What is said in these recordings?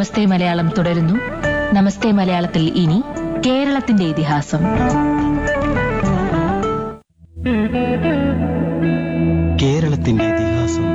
നമസ്തേ മലയാളം തുടരുന്നു നമസ്തേ മലയാളത്തിൽ ഇനി കേരളത്തിന്റെ ഇതിഹാസം കേരളത്തിന്റെ ഇതിഹാസം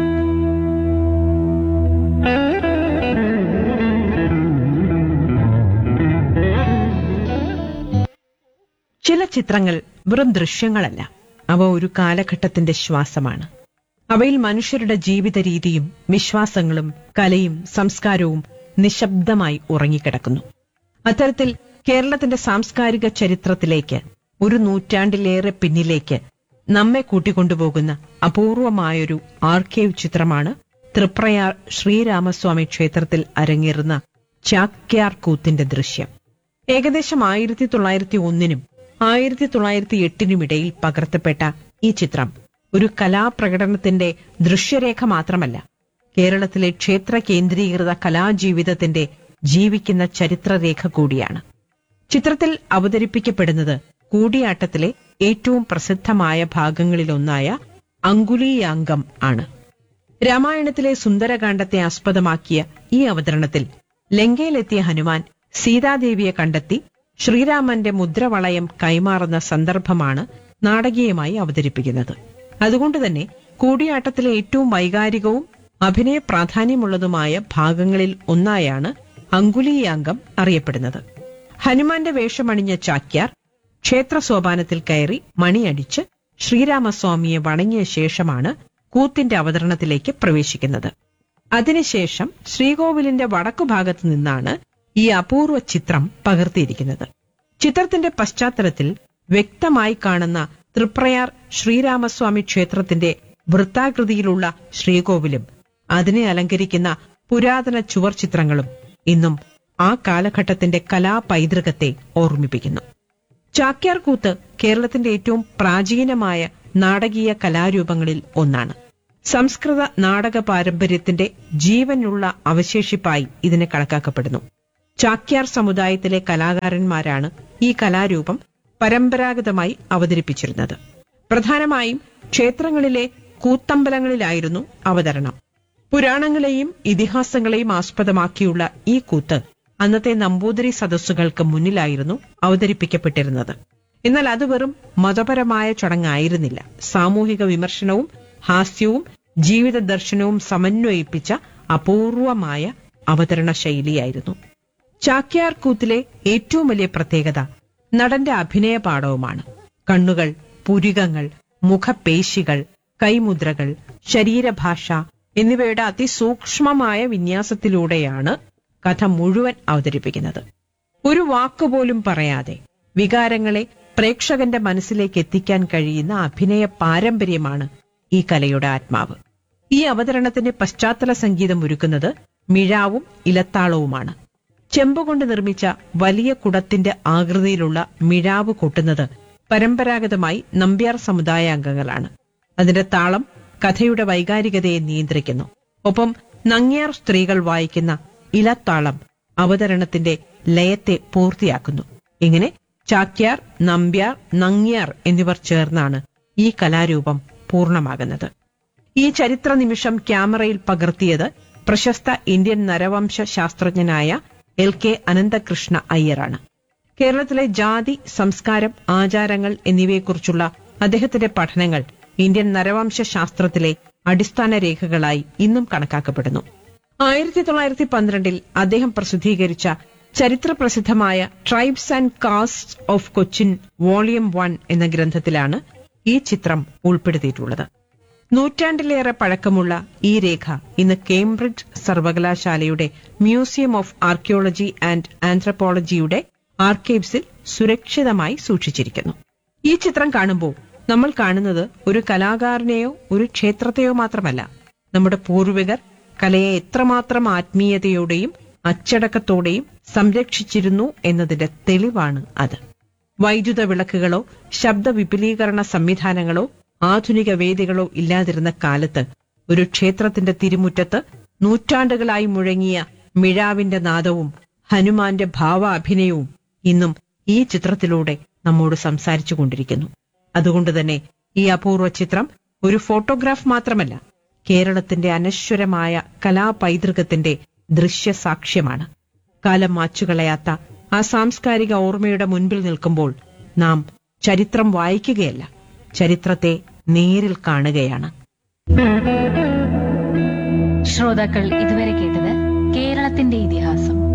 ചില ചിത്രങ്ങൾ വെറും ദൃശ്യങ്ങളല്ല അവ ഒരു കാലഘട്ടത്തിന്റെ ശ്വാസമാണ് അവയിൽ മനുഷ്യരുടെ ജീവിത രീതിയും വിശ്വാസങ്ങളും കലയും സംസ്കാരവും നിശബ്ദമായി ഉറങ്ങിക്കിടക്കുന്നു അത്തരത്തിൽ കേരളത്തിന്റെ സാംസ്കാരിക ചരിത്രത്തിലേക്ക് ഒരു നൂറ്റാണ്ടിലേറെ പിന്നിലേക്ക് നമ്മെ കൂട്ടിക്കൊണ്ടുപോകുന്ന അപൂർവമായൊരു ആർക്കൈവ് ചിത്രമാണ് തൃപ്രയാർ ശ്രീരാമസ്വാമി ക്ഷേത്രത്തിൽ അരങ്ങേറുന്ന ചാക്യാർ കൂത്തിന്റെ ദൃശ്യം ഏകദേശം ആയിരത്തി തൊള്ളായിരത്തി ഒന്നിനും ആയിരത്തി തൊള്ളായിരത്തി എട്ടിനും ഇടയിൽ പകർത്തപ്പെട്ട ഈ ചിത്രം ഒരു കലാപ്രകടനത്തിന്റെ ദൃശ്യരേഖ മാത്രമല്ല കേരളത്തിലെ ക്ഷേത്ര കേന്ദ്രീകൃത കലാജീവിതത്തിന്റെ ജീവിക്കുന്ന ചരിത്രരേഖ കൂടിയാണ് ചിത്രത്തിൽ അവതരിപ്പിക്കപ്പെടുന്നത് കൂടിയാട്ടത്തിലെ ഏറ്റവും പ്രസിദ്ധമായ ഭാഗങ്ങളിലൊന്നായ അങ്കുലീയാംഗം ആണ് രാമായണത്തിലെ സുന്ദരകാന്ഡത്തെ ആസ്പദമാക്കിയ ഈ അവതരണത്തിൽ ലങ്കയിലെത്തിയ ഹനുമാൻ സീതാദേവിയെ കണ്ടെത്തി ശ്രീരാമന്റെ മുദ്രവളയം കൈമാറുന്ന സന്ദർഭമാണ് നാടകീയമായി അവതരിപ്പിക്കുന്നത് അതുകൊണ്ട് തന്നെ കൂടിയാട്ടത്തിലെ ഏറ്റവും വൈകാരികവും അഭിനയ പ്രാധാന്യമുള്ളതുമായ ഭാഗങ്ങളിൽ ഒന്നായാണ് അങ്കുലീയാംഗം അറിയപ്പെടുന്നത് ഹനുമാന്റെ വേഷമണിഞ്ഞ ചാക്യാർ ക്ഷേത്ര സോപാനത്തിൽ കയറി മണിയടിച്ച് ശ്രീരാമസ്വാമിയെ വണങ്ങിയ ശേഷമാണ് കൂത്തിന്റെ അവതരണത്തിലേക്ക് പ്രവേശിക്കുന്നത് അതിനുശേഷം ശ്രീകോവിലിന്റെ വടക്കുഭാഗത്തു നിന്നാണ് ഈ അപൂർവ ചിത്രം പകർത്തിയിരിക്കുന്നത് ചിത്രത്തിന്റെ പശ്ചാത്തലത്തിൽ വ്യക്തമായി കാണുന്ന തൃപ്രയാർ ശ്രീരാമസ്വാമി ക്ഷേത്രത്തിന്റെ വൃത്താകൃതിയിലുള്ള ശ്രീകോവിലും അതിനെ അലങ്കരിക്കുന്ന പുരാതന ചുവർ ചിത്രങ്ങളും ഇന്നും ആ കാലഘട്ടത്തിന്റെ കലാപൈതൃകത്തെ ഓർമ്മിപ്പിക്കുന്നു ചാക്യാർ കൂത്ത് കേരളത്തിന്റെ ഏറ്റവും പ്രാചീനമായ നാടകീയ കലാരൂപങ്ങളിൽ ഒന്നാണ് സംസ്കൃത നാടക പാരമ്പര്യത്തിന്റെ ജീവനുള്ള അവശേഷിപ്പായി ഇതിനെ കണക്കാക്കപ്പെടുന്നു ചാക്യാർ സമുദായത്തിലെ കലാകാരന്മാരാണ് ഈ കലാരൂപം പരമ്പരാഗതമായി അവതരിപ്പിച്ചിരുന്നത് പ്രധാനമായും ക്ഷേത്രങ്ങളിലെ കൂത്തമ്പലങ്ങളിലായിരുന്നു അവതരണം പുരാണങ്ങളെയും ഇതിഹാസങ്ങളെയും ആസ്പദമാക്കിയുള്ള ഈ കൂത്ത് അന്നത്തെ നമ്പൂതിരി സദസ്സുകൾക്ക് മുന്നിലായിരുന്നു അവതരിപ്പിക്കപ്പെട്ടിരുന്നത് എന്നാൽ അത് വെറും മതപരമായ ചടങ്ങായിരുന്നില്ല സാമൂഹിക വിമർശനവും ഹാസ്യവും ജീവിത ദർശനവും സമന്വയിപ്പിച്ച അപൂർവമായ അവതരണ ശൈലിയായിരുന്നു ചാക്യാർ കൂത്തിലെ ഏറ്റവും വലിയ പ്രത്യേകത നടന്റെ അഭിനയ പാഠവുമാണ് കണ്ണുകൾ പുരികങ്ങൾ മുഖപേശികൾ കൈമുദ്രകൾ ശരീരഭാഷ എന്നിവയുടെ അതിസൂക്ഷ്മമായ വിന്യാസത്തിലൂടെയാണ് കഥ മുഴുവൻ അവതരിപ്പിക്കുന്നത് ഒരു വാക്കുപോലും പറയാതെ വികാരങ്ങളെ പ്രേക്ഷകന്റെ മനസ്സിലേക്ക് എത്തിക്കാൻ കഴിയുന്ന അഭിനയ പാരമ്പര്യമാണ് ഈ കലയുടെ ആത്മാവ് ഈ അവതരണത്തിന്റെ പശ്ചാത്തല സംഗീതം ഒരുക്കുന്നത് മിഴാവും ഇലത്താളവുമാണ് ചെമ്പുകൊണ്ട് നിർമ്മിച്ച വലിയ കുടത്തിന്റെ ആകൃതിയിലുള്ള മിഴാവ് കൊട്ടുന്നത് പരമ്പരാഗതമായി നമ്പ്യാർ സമുദായ അംഗങ്ങളാണ് അതിന്റെ താളം കഥയുടെ വൈകാരികതയെ നിയന്ത്രിക്കുന്നു ഒപ്പം നങ്ങ്യാർ സ്ത്രീകൾ വായിക്കുന്ന ഇലത്താളം അവതരണത്തിന്റെ ലയത്തെ പൂർത്തിയാക്കുന്നു ഇങ്ങനെ ചാക്യാർ നമ്പ്യാർ നങ്ങ്യാർ എന്നിവർ ചേർന്നാണ് ഈ കലാരൂപം പൂർണ്ണമാകുന്നത് ഈ ചരിത്ര നിമിഷം ക്യാമറയിൽ പകർത്തിയത് പ്രശസ്ത ഇന്ത്യൻ നരവംശ ശാസ്ത്രജ്ഞനായ എൽ കെ അനന്തകൃഷ്ണ അയ്യറാണ് കേരളത്തിലെ ജാതി സംസ്കാരം ആചാരങ്ങൾ എന്നിവയെക്കുറിച്ചുള്ള അദ്ദേഹത്തിന്റെ പഠനങ്ങൾ ഇന്ത്യൻ നരവംശ ശാസ്ത്രത്തിലെ അടിസ്ഥാന രേഖകളായി ഇന്നും കണക്കാക്കപ്പെടുന്നു ആയിരത്തി തൊള്ളായിരത്തി പന്ത്രണ്ടിൽ അദ്ദേഹം പ്രസിദ്ധീകരിച്ച ചരിത്ര പ്രസിദ്ധമായ tribes and caste of Cochin volume one എന്ന ഗ്രന്ഥത്തിലാണ് ഈ ചിത്രം ഉൾപ്പെടുത്തിയിട്ടുള്ളത് നൂറ്റാണ്ടിലേറെ പഴക്കമുള്ള ഈ രേഖ ഇന്ന് കേംബ്രിഡ്ജ് സർവകലാശാലയുടെ മ്യൂസിയം ഓഫ് ആർക്കിയോളജി ആൻഡ് ആന്ത്രപ്പോളജിയുടെ ആർക്കൈവ്സിൽ സുരക്ഷിതമായി സൂക്ഷിച്ചിരിക്കുന്നു ഈ ചിത്രം കാണുമ്പോൾ നമ്മൾ കാണുന്നത് ഒരു കലാകാരനെയോ ഒരു ക്ഷേത്രത്തെയോ മാത്രമല്ല നമ്മുടെ പൂർവികർ കലയെ എത്രമാത്രം ആത്മീയതയോടെയും അച്ചടക്കത്തോടെയും സംരക്ഷിച്ചിരുന്നു എന്നതിന്റെ തെളിവാണ് അത് വൈദ്യുത വിളക്കുകളോ ശബ്ദ വിപുലീകരണ സംവിധാനങ്ങളോ ആധുനിക വേദികളോ ഇല്ലാതിരുന്ന കാലത്ത് ഒരു ക്ഷേത്രത്തിന്റെ തിരുമുറ്റത്ത് നൂറ്റാണ്ടുകളായി മുഴങ്ങിയ മിഴാവിന്റെ നാദവും ഹനുമാന്റെ ഭാവാഭിനയവും ഇന്നും ഈ ചിത്രത്തിലൂടെ നമ്മോട് സംസാരിച്ചു കൊണ്ടിരിക്കുന്നു അതുകൊണ്ട് തന്നെ ഈ അപൂർവ ചിത്രം ഒരു ഫോട്ടോഗ്രാഫ് മാത്രമല്ല കേരളത്തിന്റെ അനശ്വരമായ കലാപൈതൃകത്തിന്റെ ദൃശ്യസാക്ഷ്യമാണ് കാലം മാച്ചുകളയാത്ത ആ സാംസ്കാരിക ഓർമ്മയുടെ മുൻപിൽ നിൽക്കുമ്പോൾ നാം ചരിത്രം വായിക്കുകയല്ല ചരിത്രത്തെ നേരിൽ കാണുകയാണ് ശ്രോതാക്കൾ ഇതുവരെ കേട്ടത് കേരളത്തിന്റെ ഇതിഹാസം